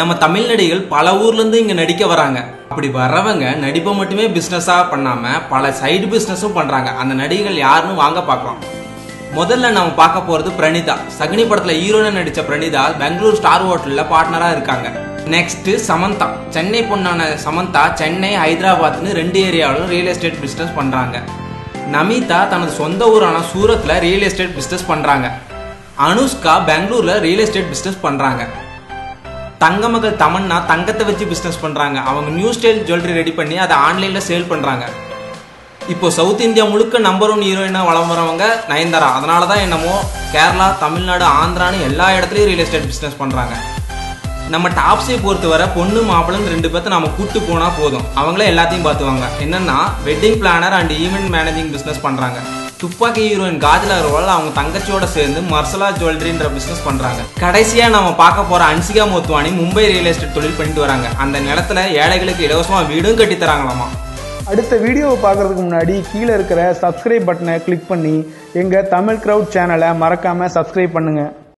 நம்ம தமிழ் நடிகைகள் பல ஊர்ல இருந்து இங்க நடிக்க வராங்க அப்படி வர்றவங்க நடிப்பை மட்டுமே பிசினஸா பண்ணாம பல சைடு பிசினஸும் பண்றாங்க அந்த நடிகைகள் யாருன்னு வாங்க பார்க்கலாம் முதல்ல நம்ம பார்க்க போறது பிரணிதா சகுனி படத்துல ஹீரோயினா நடிச்ச பிரணிதா பெங்களூர் ஸ்டார் ஹோட்டல்ல பார்ட்னரா இருக்காங்க நெக்ஸ்ட் சமந்தா சென்னை பொண்ணான சமந்தா சென்னை ஹைதராபாத்னு ரெண்டு ஏரியாவிலும் ரியல் எஸ்டேட் பிசினஸ் பண்றாங்க நமிதா தனது சொந்த ஊரான சூரத்ல ரியல் எஸ்டேட் பிசினஸ் பண்றாங்க அனுஷ்கா பெங்களூர்ல ரியல் எஸ்டேட் பிசினஸ் பண்றாங்க தங்க மகள் தமன்னா தங்கத்தை வச்சு பிசினஸ் பண்றாங்க அவங்க நியூ ஸ்டைல் ஜுவல்லரி ரெடி பண்ணி அதை ஆன்லைன்ல சேல் பண்றாங்க இப்போ சவுத் இந்தியா முழுக்க நம்பர் ஒன் ஹீரோயினா வளம் வரவங்க நயன்தாரா அதனால தான் என்னமோ கேரளா தமிழ்நாடு ஆந்திரான்னு எல்லா இடத்துலையும் ரியல் எஸ்டேட் பிஸ்னஸ் பண்ணுறாங்க நம்ம டாப்ஸை பொறுத்தவரை பொண்ணு மாப்பிள்ளைன்னு ரெண்டு பேர்த்த நம்ம கூட்டு போனால் போதும் அவங்களே எல்லாத்தையும் பார்த்துவாங்க என்னன்னா wedding planner and event managing business பண்ணுறாங்க துப்பாக்கி ஹீரோயின் காஜல் அகர்வால் அவங்க தங்கச்சியோட சேர்ந்து மர்சலா ஜுவல்லரின்ற பிஸ்னஸ் பண்ணுறாங்க கடைசியாக நம்ம பார்க்க போகிற அன்சிகா மோத்வானி மும்பை ரியல் எஸ்டேட் தொழில் பண்ணிட்டு வராங்க அந்த நிலத்துல ஏழைகளுக்கு இலவசமாக வீடும் கட்டி தராங்களாமா அடுத்த வீடியோவை பார்க்கறதுக்கு முன்னாடி கீழே இருக்கிற சப்ஸ்கிரைப் பட்டனை கிளிக் பண்ணி எங்கள் தமிழ் க்ரௌட் சேனலை மறக்காமல் சப்ஸ்கிரைப் பண்ணுங்கள்